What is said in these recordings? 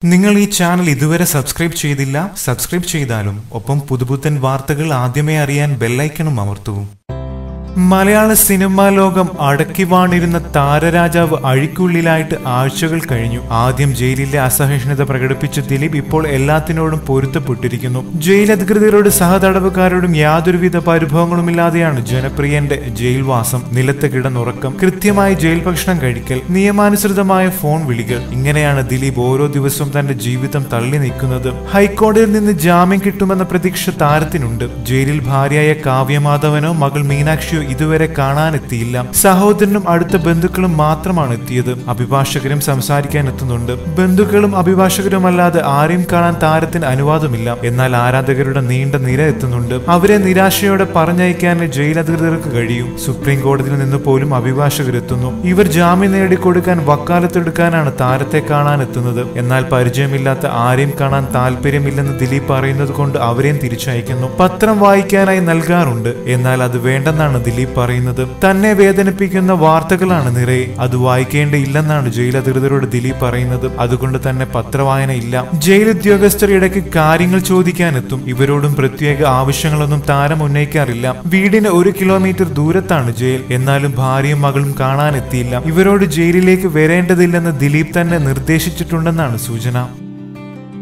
നിങ്ങൾ ഈ ചാനൽ ഇതുവരെ സബ്സ്ക്രൈബ് ചെയ്തില്ല സബ്സ്ക്രൈബ് ചെയ്താലും ഒപ്പം പുതുപുത്തൻ വാർത്തകൾ ആദ്യമേ അറിയാൻ ബെല്ലൈക്കണും അമർത്തൂ മലയാള സിനിമാ ലോകം അടക്കി വാണിരുന്ന താരരാജാവ് അഴിക്കുള്ളിലായിട്ട് ആഴ്ചകൾ കഴിഞ്ഞു ആദ്യം ജയിലിലെ അസഹിഷ്ണുത പ്രകടിപ്പിച്ച ദിലീപ് ഇപ്പോൾ എല്ലാത്തിനോടും പൊരുത്തപ്പെട്ടിരിക്കുന്നു ജയിൽ അധികൃതരോട് സഹതടവുകാരോടും യാതൊരുവിധ പരിഭവങ്ങളുമില്ലാതെയാണ് ജനപ്രിയന്റെ ജയിൽവാസം നിലത്ത് കിടന്നുറക്കം കൃത്യമായി ജയിൽ ഭക്ഷണം കഴിക്കൽ നിയമാനുസൃതമായ ഫോൺ വിളികൾ ഇങ്ങനെയാണ് ദിലീപ് ഓരോ ദിവസവും തന്റെ ജീവിതം തള്ളി നീക്കുന്നത് ഹൈക്കോടതിയിൽ നിന്ന് ജാമ്യം കിട്ടുമെന്ന പ്രതീക്ഷ താരത്തിനുണ്ട് ജയിലിൽ ഭാര്യയായ കാവ്യമാധവനോ മകൾ മീനാക്ഷിയോ ഇതുവരെ കാണാനെത്തിയില്ല സഹോദരനും അടുത്ത ബന്ധുക്കളും മാത്രമാണ് എത്തിയത് അഭിഭാഷകരും സംസാരിക്കാൻ എത്തുന്നുണ്ട് ബന്ധുക്കളും അഭിഭാഷകരുമല്ലാതെ ആരെയും കാണാൻ താരത്തിന് അനുവാദമില്ല എന്നാൽ ആരാധകരുടെ നീണ്ട നിര എത്തുന്നുണ്ട് അവരെ നിരാശയോടെ പറഞ്ഞയക്കാൻ ജയിൽ അധികൃതർക്ക് കഴിയും സുപ്രീം കോടതിയിൽ നിന്ന് പോലും അഭിഭാഷകരെത്തുന്നു ഇവർ ജാമ്യം നേടിക്കൊടുക്കാൻ വക്കാലത്തെടുക്കാനാണ് താരത്തെ കാണാൻ എത്തുന്നത് എന്നാൽ പരിചയമില്ലാത്ത ആരെയും കാണാൻ താല്പര്യമില്ലെന്ന് ദിലീപ് പറയുന്നത് കൊണ്ട് അവരെയും തിരിച്ചയക്കുന്നു പത്രം വായിക്കാനായി നൽകാറുണ്ട് എന്നാൽ അത് വേണ്ടെന്നാണ് ദിലീപ് പറയുന്നത് തന്നെ വേദനിപ്പിക്കുന്ന വാർത്തകളാണ് നിറയെ അത് വായിക്കേണ്ടയില്ലെന്നാണ് ജയിൽ അധികൃതരോട് ദിലീപ് പറയുന്നത് അതുകൊണ്ട് തന്നെ പത്രവായന ഇല്ല ജയിൽ ഉദ്യോഗസ്ഥർ ഇടയ്ക്ക് കാര്യങ്ങൾ ചോദിക്കാനെത്തും ഇവരോടും പ്രത്യേക ആവശ്യങ്ങളൊന്നും താരം ഉന്നയിക്കാറില്ല വീടിന് ഒരു കിലോമീറ്റർ ദൂരത്താണ് ജയിൽ എന്നാലും ഭാര്യയും മകളും കാണാനെത്തിയില്ല ഇവരോട് ജയിലിലേക്ക് വരേണ്ടതില്ലെന്ന് ദിലീപ് തന്നെ നിർദ്ദേശിച്ചിട്ടുണ്ടെന്നാണ് സൂചന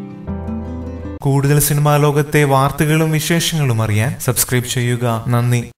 കൂടുതൽ സിനിമാ ലോകത്തെ വാർത്തകളും വിശേഷങ്ങളും അറിയാൻ സബ്സ്ക്രൈബ് ചെയ്യുക നന്ദി